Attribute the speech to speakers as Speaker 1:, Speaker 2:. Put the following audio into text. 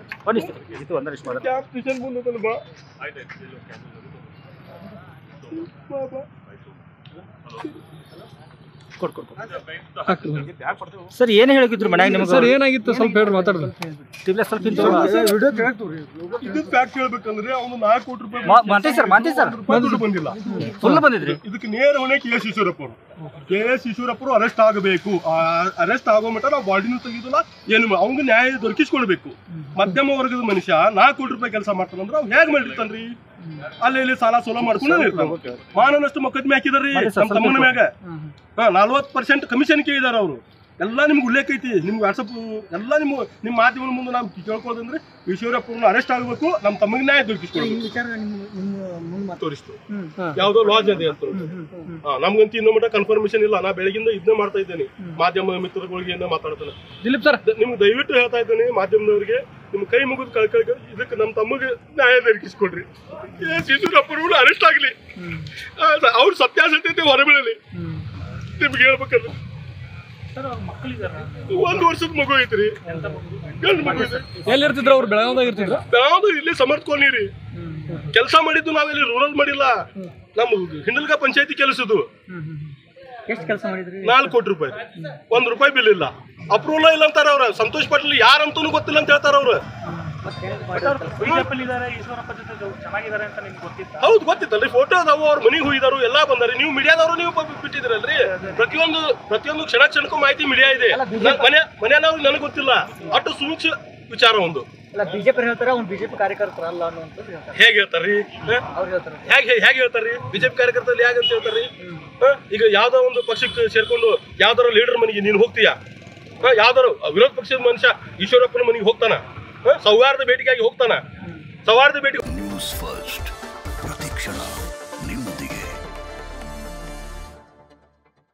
Speaker 1: ಬನ್ನಿಸ್ತು ಇದು ಒಂದರ ಇಷ್ಟು ಮಾತ್ರ
Speaker 2: ಕ್ಯಾಂಪ್ ಸ್ಟೇಷನ್ ಮುಂದೆ ಬಾ ಬಾ ಬಾ
Speaker 1: ಕೊಡ್ ಕೊಡ್ ಕೊಡ್. ಸರ್ ಏನು ಹೇಳಿದ್ರು ಮನ್ಯಾಗ ನಿಮಗೆ
Speaker 3: ಸರ್ ಏನಾಗಿತ್ತು ಸ್ವಲ್ಪ ಹೇಳ್ರಿ ಮಾತಾಡ್ರಿ
Speaker 1: ತಿರ್ಗಾ ಸ್ವಲ್ಪ ಹಿಂದೆ
Speaker 2: ಇದು ಫ್ಯಾಕ್ಟ್ ಹೇಳ್ಬೇಕಂದ್ರೆ ಅವನು ನಾಲ್ಕು ಕೋಟಿ ರೂಪಾಯಿ
Speaker 1: ಮಾ- ಮಾತೇ ಸರ್ ಮಾತೇ ಸರ್
Speaker 2: ರೂಪಾಯಿ ದುಡ್ಡು ಬಂದಿಲ್ಲ
Speaker 1: ಫುಲ್ ಬಂದಿದ್ರಿ
Speaker 2: ಇದಕ್ಕೆ ನೇರ ಹೊಣೆ ಕೆ ಎಸ್ ಈಶ್ವರಪ್ಪ ಅವರು ಕೆ ಎಸ್ ಈಶ್ವರಪ್ಪ ಅವರು ಅರೆಸ್ಟ್ ಆಗಬೇಕು ಅರೆಸ್ಟ್ ಆಗೋ ಮಟ್ಟ ನಾವು ಬಾಡಿನೂ ತೆಗಿದಿಲ್ಲ ಏನು ಅವ್ನಿಗೆ ನ್ಯಾಯ ದೊರಕಿಸ್ಕೊಳ್ಬೇಕು ಮಧ್ಯಮ ವರ್ಗದ ಮನುಷ್ಯ ನಾಲ್ಕು ಕೋಟಿ ರೂಪಾಯಿ ಕೆಲಸ ಮಾಡ್ತಾನಂದ್ರೆ ಅವ್ನು ಹೇಗ್ ಮಾಡಿರ್ತಾನ್ರಿ ಅಲ್ಲಿ ಇಲ್ಲಿ ಸಾಲ ಸೋಲ ಮಾಡ್ಕೊಂಡು ಇರ್ತಾನೆ ಮಾನನಷ್ಟು ಮೊಕದ್ದಮೆ ಹಾಕಿದಾರ್ರಿ
Speaker 1: ಮಾಡಿ ಸರ್,
Speaker 2: ನಮ್ಮ ತಮ್ಮನ ಮ್ಯಾಗ ಹಾ ನಲ್ವತ್ತು ಪರ್ಸೆಂಟ್ ಕಮಿಷನ್ ಕೇಳಿದಾರ ಅವರು ಎಲ್ಲ ನಿಮ್ಗೆ ಉಲ್ಲೇಖ ಐತಿ ನಿಮ್ಗೆ ವಾಟ್ಸಪ್ ಎಲ್ಲ ನಿಮ್ಮ ನಿಮ್ಮ ಮಾಧ್ಯಮದ ಮುಂದೆ ನಾವು ಕೇಳ್ಕೊಳ್ಳೋದಂದ್ರೆ ಈಶ್ವರಪ್ಪನ ಅರೆಸ್ಟ್ ಆಗಬೇಕು ನಮ್ಮ ತಮ್ಮಗೆ ನ್ಯಾಯ ದೊರಕಿಸ್ಕೊಳ್ಬೇಕು ತೋರಿಸ್ತು ಯಾವ್ದೋ ಲಾಜ್ ಇದೆ ಅಂತ ಹಾ, ನಮ್ಗಂತೂ ಇನ್ನೂ ಮಟ್ಟ ಕನ್ಫರ್ಮೇಶನ್ ಇಲ್ಲ ನಾ ಬೆಳಗಿಂದ ಇದನ್ನೇ ಮಾಡ್ತಾ ಇದ್ದೇನೆ ಮಾಧ್ಯಮ ಮಿತ್ರಗಳಿಗೆ ಇಂದ ಮಾತಾಡ್ತಾನೆ
Speaker 3: ದಿಲೀಪ್ ಸರ್
Speaker 2: ದ- ನಿಮ್ಗೆ ದಯವಿಟ್ಟು ಹೇಳ್ತಾ ಇದ್ದೇನೆ ಮಾಧ್ಯಮದವರಿಗೆ ನಿಮ್ ಕೈ ಮುಗಿದು ಕಳ್ಕಳ್ಕ ಇದಕ್ಕೆ ನಮ್ಮ ತಮ್ಮಗೆ ನ್ಯಾಯ ದೊರಕಿಸ್ಕೊಡ್ರಿ ಶಿಶುರಪ್ಪರು ಅರೆಸ್ಟ್ ಆಗಲಿ ಅವ್ರ ಸತ್ಯಾಸತ್ಯತೆ ಹೊರಬೀಳಲಿ ನಿಮ್ಗೆ ಹೇಳ್ಬೇಕಂದ್ರೆ ಒಂದು ವರ್ಷದ ಮಗು ಐತ್ರಿ ಗಂಡು ಮಗು ಐತ್ರಿ
Speaker 3: ಎಲ್ಲಿ ಇರ್ತಿದ್ರು ಅವ್ರು ಬೆಳಗಾವ್ದಾಗ ಇರ್ತಿದ್ರು
Speaker 2: ಯಾವ್ದು ಇಲ್ಲಿ ಸಮರ್ಥ ಕಾಲನಿ ಕೆಲಸ ಮಾಡಿದ್ದು ನಾವಿಲ್ಲಿ ರೂರಲ್ ಮಾಡಿಲ್ಲ ನಮ್ಮ ಹಿಂಡಲ್ಗ ಪಂಚಾಯತಿ ಕೆಲಸದು
Speaker 1: ಎಷ್ಟು ಕೆಲಸ ಮಾಡಿದ್ರಿ
Speaker 2: ನಾಲ್ಕು ಕೋಟಿ ರೂಪಾಯಿ ಒಂದ್ ರೂಪಾಯಿ ಬಿಲ್ ಇಲ್ಲ ಅಪ್ರೂವಲ್ ಇಲ್ಲ ಅಂತಾರ ಅವ್ರ ಸಂತೋಷ್ ಪಾಟೀಲ್ ಯಾರಂತೂ ಗೊತ್ತಿಲ್ಲ ಅಂತ ಹೇಳ್ತಾರ ಅವ್ರು
Speaker 4: ಬಿಜೆಪಿ ಇದಾರೆ ಈಶ್ವರಪ್ಪ ಜೊತೆ ಚೆನ್ನಾಗಿದ್ದಾರೆ ಅಂತ ನಿಮ್ಗೆ ಗೊತ್ತಿತ್ತ
Speaker 2: ಹೌದು ಗೊತ್ತಿತ್ತಲ್ರಿ ಫೋಟೋ ಅದಾವು ಅವ್ರ ಮನೆಗೆ ಹೋಗಿದಾರು ಎಲ್ಲಾ ಬಂದಾರೆ ನೀವು ಮೀಡಿಯಾದವರು ನೀವು ಪ- ಬಿಟ್ಟಿದ್ದೀರಲ್ರಿ ಪ್ರತಿಯೊಂದು ಪ್ರತಿಯೊಂದು ಕ್ಷಣ ಕ್ಷಣಕ್ಕೂ ಮಾಹಿತಿ ಮೀಡಿಯಾ ಇದೆ ನನ್ ಮನೆ ಮನೆಯವ್ರು ನನಗೆ ಗೊತ್ತಿಲ್ಲ ಅಷ್ಟು ಸುಮುಕ್ಷ ವಿಚಾರ ಒಂದು
Speaker 1: ಅಲ್ಲ ಬಿಜೆಪಿ ಹೇಳ್ತಾರೆ ಅವ್ನು ಬಿಜೆಪಿ ಕಾರ್ಯಕರ್ತರ ಅಲ್ಲ ಅನ್ನುವಂಥದ್ದು ಹೇಳ್ತಾರೆ
Speaker 2: ಹೇಗೆ ಹೇಳ್ತಾರ್ರಿ ಹ?
Speaker 1: ಅವ್ರು ಹೇಳ್ತಾರೆ
Speaker 2: ಹೇಗೆ ಹೇಗೆ ಹೇಳ್ತಾರ್ರಿ ಬಿಜೆಪಿ ಕಾರ್ಯಕರ್ತರಲ್ಲಿ ಹೇಗೆ ಅಂತ ಹೇಳ್ತಾರ್ರಿ ಹ? ಈಗ ಯಾವ್ದೋ ಒಂದು ಪಕ್ಷಕ್ಕೆ ಸೇರ್ಕೊಂಡು ಯಾವ್ದಾರ ಲೀಡರ್ ಮನೆಗೆ ನೀನು ಹೋಗ್ತೀಯಾ ಹ? ಯಾವ್ದಾರ ವಿರೋಧ ಪಕ್ಷದ ಮನುಷ್ಯ ಈಶ್ವರಪ್ಪನ ಮನೆಗೆ ಹೋಗ್ತಾನ ಹ? ಸೌಹಾರ್ದ ಭೇಟಿಗಾಗಿ ಹೋಗ್ತಾನ ಸೌಹಾರ್ದ ಭೇಟಿ
Speaker 5: ನ್ಯೂಸ್ ಫಸ್ಟ್ ಪ್ರತಿಕ್ಷಣ ನಿಮ್ಮೊಂದಿಗೆ